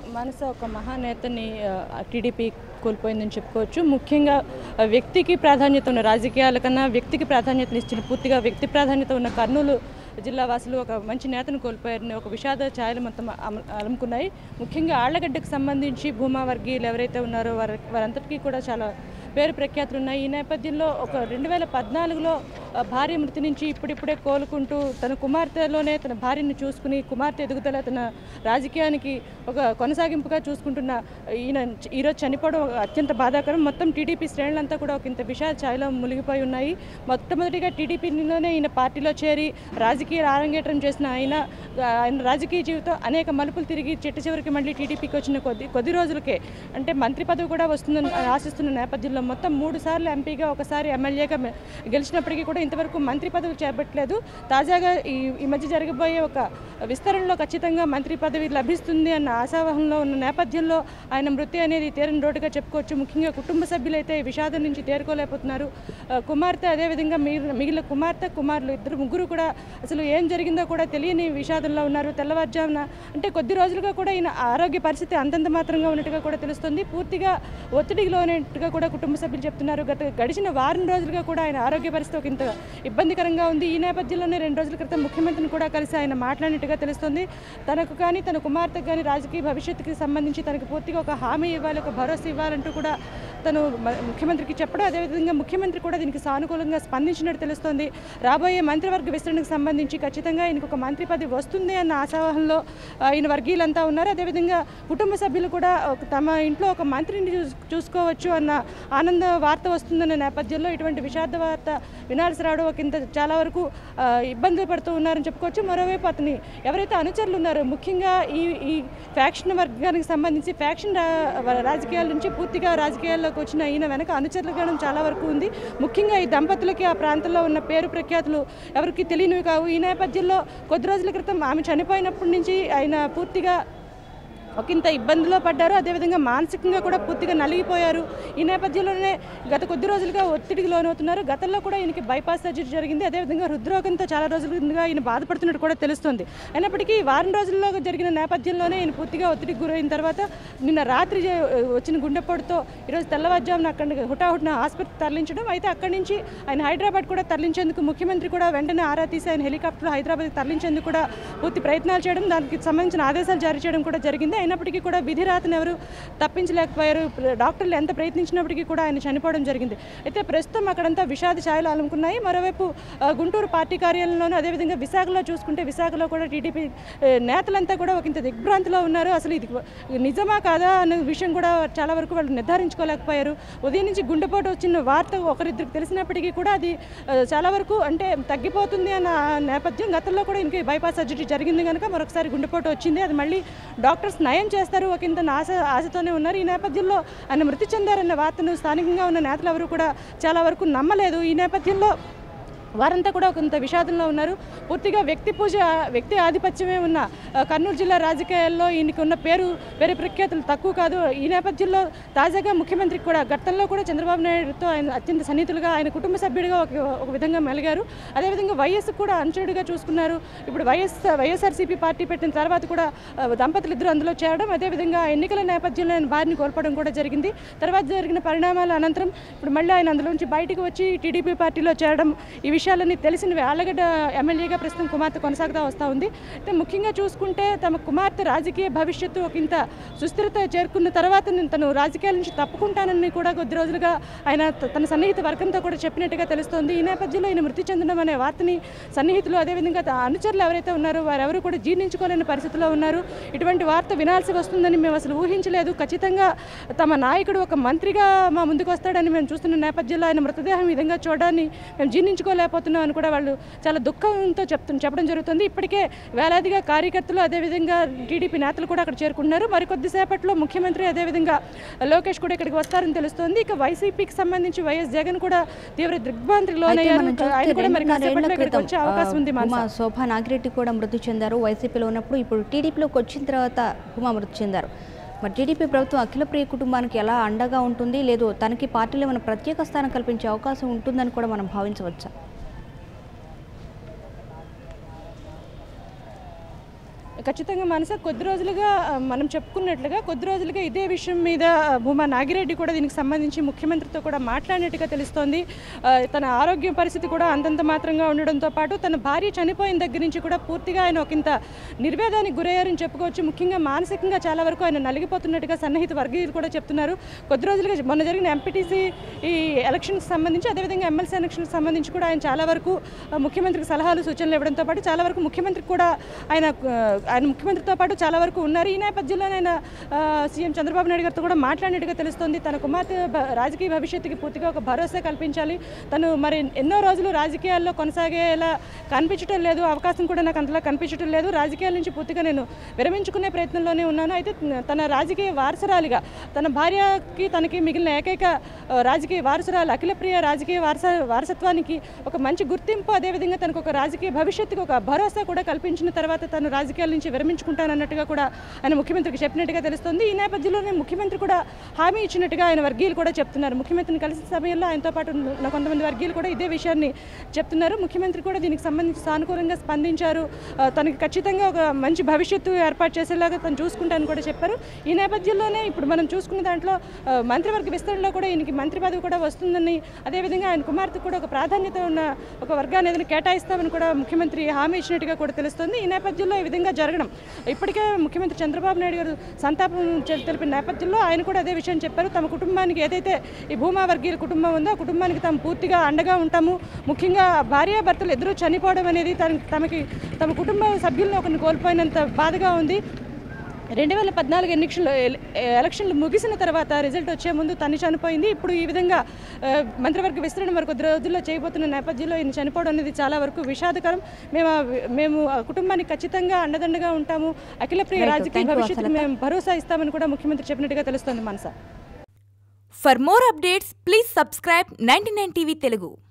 మనస ఒక మహానేతని ఆ, టీడీపీ కోల్పోయిందని చెప్పుకోవచ్చు ముఖ్యంగా ఆ, వ్యక్తికి ప్రాధాన్యత ఉన్న రాజకీయాల కన్నా వ్యక్తికి ప్రాధాన్యతనిచ్చిన పూర్తిగా వ్యక్తి ప్రాధాన్యత ఉన్న కర్నూలు జిల్లా వాసులు ఒక మంచి నేతను కోల్పోయారని ఒక విషాద ఛాయలు మొత్తం అమ- అలుముకున్నాయి ముఖ్యంగా ఆళ్లగడ్డకు సంబంధించి భూమా వర్గీయులు ఎవరైతే ఉన్నారో వారి వారంతటికీ కూడా చాలా పేరు ప్రఖ్యాతులు ఉన్నాయి ఈ నేపథ్యంలో ఒక రెండు వేల పద్నాలుగులో ఆ, భార్య మృతి నుంచి ఇప్పుడిప్పుడే కోలుకుంటూ తన కుమార్తెలోనే తన భార్యను చూసుకుని కుమార్తె ఎదుగుదల తన రాజకీయానికి ఒక కొనసాగింపుగా చూసుకుంటున్న ఈయన ఈరోజు చనిపోవడం అత్యంత బాధాకరం మొత్తం టీడీపీ శ్రేణులంతా కూడా ఒక ఇంత విషాద ఛాయలో మునిగిపోయి ఉన్నాయి మొట్టమొదటిగా టీడీపీలోనే ఈయన పార్టీలో చేరి రాజకీయ అరంగేట్రం చేసిన ఆయన ఆయన రాజకీయ జీవితం అనేక మలుపులు తిరిగి చిట్ట చివరికి మళ్ళీ టీడీపీకి వచ్చిన కొద్ది కొద్ది రోజులకే అంటే మంత్రి పదవి కూడా వస్తుందని ఆశిస్తున్న నేపథ్యంలో మొత్తం మూడు సార్లు ఎంపీగా ఒకసారి ఎమ్మెల్యేగా మె- గెలిచినప్పటికీ కూడా ఇంతవరకు మంత్రి పదవి చేపట్టలేదు తాజాగా ఈ ఈ మధ్య జరగబోయే ఒక విస్తరణలో ఖచ్చితంగా మంత్రి పదవి లభిస్తుంది అన్న ఆశావహంలో ఉన్న నేపథ్యంలో ఆయన మృతి అనేది తీరని రోడ్డుగా చెప్పుకోవచ్చు ముఖ్యంగా కుటుంబ సభ్యులైతే ఈ విషాదం నుంచి తేరుకోలేకపోతున్నారు ఆ, కుమార్తె అదేవిధంగా మిగిలిన మిగిలిన కుమార్తె కుమారులు ఇద్దరు ముగ్గురు కూడా అసలు ఏం జరిగిందో కూడా తెలియని విషాదంలో ఉన్నారు తెల్లవారుజామున అంటే కొద్ది రోజులుగా కూడా ఈయన ఆరోగ్య పరిస్థితి అంతంత మాత్రంగా ఉన్నట్టుగా కూడా తెలుస్తుంది పూర్తిగా ఒత్తిడికి లోనట్టుగా కూడా కుటుంబ సభ్యులు చెప్తున్నారు గత గడిచిన వారం రోజులుగా కూడా ఆయన ఆరోగ్య పరిస్థితి ఒక ఇంత ఇబ్బందికరంగా ఉంది ఈ నేపథ్యంలోనే రెండు రోజుల క్రితం ముఖ్యమంత్రిని కూడా కలిసి ఆయన మాట్లాడినట్టుగా తెలుస్తుంది తనకు కానీ తన కుమార్తెకు కానీ రాజకీయ భవిష్యత్తుకి సంబంధించి తనకు పూర్తిగా ఒక హామీ ఇవ్వాలి ఒక భరోసా ఇవ్వాలంటూ కూడా తను మ- ముఖ్యమంత్రికి చెప్పడం అదేవిధంగా ముఖ్యమంత్రి కూడా దీనికి సానుకూలంగా స్పందించినట్టు తెలుస్తోంది రాబోయే మంత్రివర్గ విస్తరణకు సంబంధించి ఖచ్చితంగా ఆయనకు ఒక మంత్రి పదవి వస్తుంది అన్న ఆశావహంలో ఆయన వర్గీయులంతా ఉన్నారు అదేవిధంగా కుటుంబ సభ్యులు కూడా ఒక తమ ఇంట్లో ఒక మంత్రిని చూస్- చూసుకోవచ్చు అన్న ఆనంద వార్త వస్తుందన్న నేపథ్యంలో ఇటువంటి విషాద వార్త వినాల్సి రావడం ఒక ఇంత చాలా వరకు ఆ, ఇబ్బందులు పడుతూ ఉన్నారని చెప్పుకోవచ్చు మరోవైపు అతని ఎవరైతే అనుచరులు ఉన్నారో ముఖ్యంగా ఈ ఈ ఫ్యాక్షన్ వర్గానికి సంబంధించి ఫ్యాక్షన్ రా- రాజకీయాల నుంచి పూర్తిగా రాజకీయాల్లోకి వచ్చిన ఈయన వెనక అనుచరుల గణం చాలా వరకు ఉంది ముఖ్యంగా ఈ దంపతులకి ఆ ప్రాంతంలో ఉన్న పేరు ప్రఖ్యాతులు ఎవరికి తెలియనివి కావు ఈ నేపథ్యంలో కొద్ది రోజుల క్రితం ఆమె చనిపోయినప్పటి నుంచి ఆయన పూర్తిగా ఒకంత ఇబ్బందిలో పడ్డారు అదేవిధంగా మానసికంగా కూడా పూర్తిగా నలిగిపోయారు ఈ నేపథ్యంలోనే గత కొద్ది రోజులుగా ఒత్తిడికి లోనవుతున్నారు గతంలో కూడా ఈయనకి బైపాస్ సర్జరీ జరిగింది అదేవిధంగా హృద్రోగంతో చాలా రోజులుగా ఈయన బాధపడుతున్నట్టు కూడా తెలుస్తుంది అయినప్పటికీ ఈ వారం రోజుల్లో జరిగిన నేపథ్యంలోనే ఈయన పూర్తిగా ఒత్తిడికి గురైన తర్వాత నిన్న రాత్రి జ- వచ్చిన గుండెపోటుతో ఈరోజు తెల్లవారుజామున అక్కడ హుటాహుటిన ఆసుపత్రికి తరలించడం అయితే అక్కడి నుంచి ఆయన హైదరాబాద్ కూడా తరలించేందుకు ముఖ్యమంత్రి కూడా వెంటనే ఆరా తీసి ఆయన హెలికాప్టర్లో హైదరాబాద్కి తరలించేందుకు కూడా పూర్తి ప్రయత్నాలు చేయడం దానికి సంబంధించిన ఆదేశాలు జారీ చేయడం కూడా జరిగింది అయినప్పటికీ కూడా విధి రాతను ఎవరు తప్పించలేకపోయారు డాక్టర్లు ఎంత ప్రయత్నించినప్పటికీ కూడా ఆయన చనిపోవడం జరిగింది అయితే ప్రస్తుతం అక్కడంతా విషాద ఛాయలు అలుముకున్నాయి మరోవైపు ఆ, గుంటూరు పార్టీ కార్యాలయంలోనూ అదేవిధంగా విశాఖలో చూసుకుంటే విశాఖలో కూడా టీడీపీ ఏ, నేతలంతా కూడా ఒక ఇంత దిగ్భ్రాంతిలో ఉన్నారు అసలు ఇది నిజమా కాదా అనే విషయం కూడా చాలా వరకు వాళ్ళు నిర్ధారించుకోలేకపోయారు ఉదయం నుంచి గుండెపోటు వచ్చిన వార్త ఒకరిద్దరికి తెలిసినప్పటికీ కూడా అది ఆ, చాలా వరకు అంటే తగ్గిపోతుంది అన్న నేపథ్యం గతంలో కూడా ఇంక బైపాస్ సర్జరీ జరిగింది కనుక మరొకసారి గుండెపోటు వచ్చింది అది మళ్ళీ డాక్టర్స్ నయం చేస్తారు ఒక ఇంత ఆశ ఆశతోనే ఉన్నారు ఈ నేపథ్యంలో ఆయన మృతి చెందారన్న వార్తను స్థానికంగా ఉన్న నేతలు ఎవరు కూడా చాలా వరకు నమ్మలేదు ఈ నేపథ్యంలో వారంతా కూడా కొంత విషాదంలో ఉన్నారు పూర్తిగా వ్యక్తి పూజ వ్యక్తి ఆధిపత్యమే ఉన్న ఆ, కర్నూలు జిల్లా రాజకీయాల్లో ఈయనకి ఉన్న పేరు వేరే ప్రఖ్యాతులు తక్కువ కాదు ఈ నేపథ్యంలో తాజాగా ముఖ్యమంత్రికి కూడా గతంలో కూడా చంద్రబాబు నాయుడుతో ఆయన అత్యంత సన్నిహితులుగా ఆయన కుటుంబ సభ్యుడిగా ఒక ఒక విధంగా మెలిగారు అదేవిధంగా వైఎస్ కూడా అనుచరుడిగా చూసుకున్నారు ఇప్పుడు వైఎస్ వైఎస్ఆర్సీపీ పార్టీ పెట్టిన తర్వాత కూడా ఆ, దంపతులు ఇద్దరు అందులో చేరడం అదేవిధంగా ఎన్నికల నేపథ్యంలో ఆయన భార్యని కోల్పోవడం కూడా జరిగింది తర్వాత జరిగిన పరిణామాల అనంతరం ఇప్పుడు మళ్ళీ ఆయన అందులోంచి బయటకు వచ్చి టీడీపీ పార్టీలో చేరడం ఈ విషయాలన్నీ తెలిసినవి ఆలగడ్డ ఎమ్మెల్యేగా ప్రస్తుతం కుమార్తె కొనసాగుతూ వస్తూ ఉంది అయితే ముఖ్యంగా చూసుకుంటే తమ కుమార్తె రాజకీయ భవిష్యత్తు ఒక ఇంత సుస్థిరత చేరుకున్న తర్వాత నేను తను రాజకీయాల నుంచి తప్పుకుంటానని కూడా కొద్ది రోజులుగా ఆయన త- తన సన్నిహిత వర్గంతో కూడా చెప్పినట్టుగా తెలుస్తోంది ఈ నేపథ్యంలో ఆయన మృతి చెందడం అనే వార్తని సన్నిహితులు అదేవిధంగా త- అనుచరులు ఎవరైతే ఉన్నారో వారెవరు కూడా జీర్ణించుకోలేని పరిస్థితిలో ఉన్నారు ఇటువంటి వార్త వినాల్సి వస్తుందని మేము అసలు ఊహించలేదు ఖచ్చితంగా తమ నాయకుడు ఒక మంత్రిగా మా ముందుకు వస్తాడని మేము చూస్తున్న నేపథ్యంలో ఆయన మృతదేహం ఈ విధంగా చూడడాన్ని మేము జీర్ణించుకోలేకపోతున్నాం అని కూడా వాళ్ళు చాలా దుఃఖంతో చెప్తు చెప్పడం జరుగుతుంది ఇప్పటికే వేలాదిగా కార్యకర్తలు అదేవిధంగా టీడీపీ నేతలు కూడా అక్కడ చేరుకుంటున్నారు మరికొద్దిసేపట్లో ముఖ్యమంత్రి అదేవిధంగా లోకేష్ కూడా ఇక్కడికి వస్తారని తెలుస్తోంది ఇక వైసీపీకి సంబంధించి వైఎస్ జగన్ కూడా తీవ్ర దిగ్భ్రాంతికి అయితే లోనయ్యారు మనం చూస్తే ఆయన కూడా మరి రెండున్నరేళ్ల కాసేపట్లో ఇక్కడికి క్రితం వచ్చే అవకాశం ఉంది ఆ, మనసా. ఉమా శోభా నాగిరెడ్డి కూడా మృతి చెందారు వైసీపీలో ఉన్నప్పుడు ఇప్పుడు టీడీపీలోకి వచ్చిన తర్వాత ఉమా మృతి చెందారు మరి టీడీపీ ప్రభుత్వం అఖిలప్రియ కుటుంబానికి ఎలా అండగా ఉంటుంది లేదు తనకి పార్టీలో ఏమైనా ప్రత్యేక స్థానం కల్పించే అవకాశం ఉంటుందని కూడా మనం భావించవచ్చా ఖచ్చితంగా మనస కొద్ది రోజులుగా ఆ, మనం చెప్పుకున్నట్లుగా కొద్ది రోజులుగా ఇదే విషయం మీద ఆ, భూమా నాగిరెడ్డి కూడా దీనికి సంబంధించి ముఖ్యమంత్రితో కూడా మాట్లాడినట్టుగా తెలుస్తోంది ఆ, తన ఆరోగ్య పరిస్థితి కూడా అంతంత మాత్రంగా ఉండడంతో పాటు తన భార్య చనిపోయిన దగ్గర నుంచి కూడా పూర్తిగా ఆయన ఒకంత నిర్వేదానికి గురయ్యారని చెప్పుకోవచ్చు ముఖ్యంగా మానసికంగా చాలా వరకు ఆయన నలిగిపోతున్నట్టుగా సన్నిహిత వర్గీయులు కూడా చెప్తున్నారు కొద్ది రోజులుగా మొన్న జరిగిన ఎంపీటీసీ ఈ ఎలక్షన్కి సంబంధించి అదేవిధంగా ఎమ్మెల్సీ ఎలక్షన్కి సంబంధించి కూడా ఆయన చాలా వరకు ఆ, ముఖ్యమంత్రికి సలహాలు సూచనలు ఇవ్వడంతో పాటు చాలా వరకు ముఖ్యమంత్రికి కూడా ఆయన ఆ, ఆయన ముఖ్యమంత్రితో పాటు చాలా వరకు ఉన్నారు ఈ నేపథ్యంలో ఆయన ఆ, సీఎం చంద్రబాబు నాయుడు గారితో కూడా మాట్లాడినట్టుగా తెలుస్తోంది తన కుమార్తె భ- రాజకీయ భవిష్యత్తుకి పూర్తిగా ఒక భరోసా కల్పించాలి తను మరి ఎన్నో రోజులు రాజకీయాల్లో కొనసాగేలా కనిపించడం లేదు అవకాశం కూడా నాకు అంతలా కనిపించడం లేదు రాజకీయాల నుంచి పూర్తిగా నేను విరమించుకునే ప్రయత్నంలోనే ఉన్నాను అయితే తన రాజకీయ వారసురాలిగా తన భార్యకి తనకి మిగిలిన ఏకైక ఆ, రాజకీయ వారసురాలు అఖిలప్రియ రాజకీయ వారస వారసత్వానికి ఒక మంచి గుర్తింపు అదేవిధంగా తనకు ఒక రాజకీయ భవిష్యత్తుకు ఒక భరోసా కూడా కల్పించిన తర్వాత తను రాజకీయాల నుంచి విరమించుకుంటానన్నట్టుగా కూడా ఆయన ముఖ్యమంత్రికి చెప్పినట్టుగా తెలుస్తుంది ఈ నేపథ్యంలోనే ముఖ్యమంత్రి కూడా హామీ ఇచ్చినట్టుగా ఆయన వర్గీయులు కూడా చెప్తున్నారు ముఖ్యమంత్రిని కలిసిన సమయంలో ఆయనతో పాటు ఉన్న కొంతమంది వర్గీయులు కూడా ఇదే విషయాన్ని చెప్తున్నారు ముఖ్యమంత్రి కూడా దీనికి సంబంధించి సానుకూలంగా స్పందించారు ఆ, తనకి ఖచ్చితంగా ఒక మంచి భవిష్యత్తు ఏర్పాటు చేసేలాగా తను చూసుకుంటానని కూడా చెప్పారు ఈ నేపథ్యంలోనే ఇప్పుడు మనం చూసుకున్న దాంట్లో ఆ, మంత్రివర్గ విస్తరణలో కూడా ఈయనకి మంత్రి పదవి కూడా వస్తుందని అదేవిధంగా ఆయన కుమార్తెకు కూడా ఒక ప్రాధాన్యత ఉన్న ఒక వర్గాన్ని ఏదైనా కేటాయిస్తామని కూడా ముఖ్యమంత్రి హామీ ఇచ్చినట్టుగా కూడా తెలుస్తుంది ఈ నేపథ్యంలో ఈ విధంగా జరగడం ఇప్పటికే ముఖ్యమంత్రి చంద్రబాబు నాయుడు గారు సంతాపం చె- తెలిపిన నేపథ్యంలో ఆయన కూడా అదే విషయం చెప్పారు తమ కుటుంబానికి ఏదైతే ఈ భూమా వర్గీయుల కుటుంబం ఉందో ఆ కుటుంబానికి తాము పూర్తిగా అండగా ఉంటాము ముఖ్యంగా భార్యాభర్తలు ఇద్దరూ చనిపోవడం అనేది తన తమకి తమ కుటుంబ సభ్యులను ఒకరిని కోల్పోయినంత బాధగా ఉంది రెండు వేల పద్నాలుగు ఎన్నికలు ఎలక్షన్లు ముగిసిన తర్వాత రిజల్ట్ వచ్చే ముందు తను చనిపోయింది ఇప్పుడు ఈ విధంగా ఆ, మంత్రివర్గ విస్తరణ మరి కొద్ది రోజుల్లో చేయబోతున్న నేపథ్యంలో ఈయన చనిపోవడం అనేది చాలా వరకు విషాదకరం మేము ఆ వి- మేము ఆ కుటుంబానికి ఖచ్చితంగా అండదండగా ఉంటాము అఖిలప్రియ Right. రాజకీయ Thank you, భవిష్యత్తు వత్సలత. మేము భరోసా ఇస్తామని కూడా ముఖ్యమంత్రి చెప్పినట్టుగా తెలుస్తోంది మనస For more updates, please subscribe 99 TV Telugu.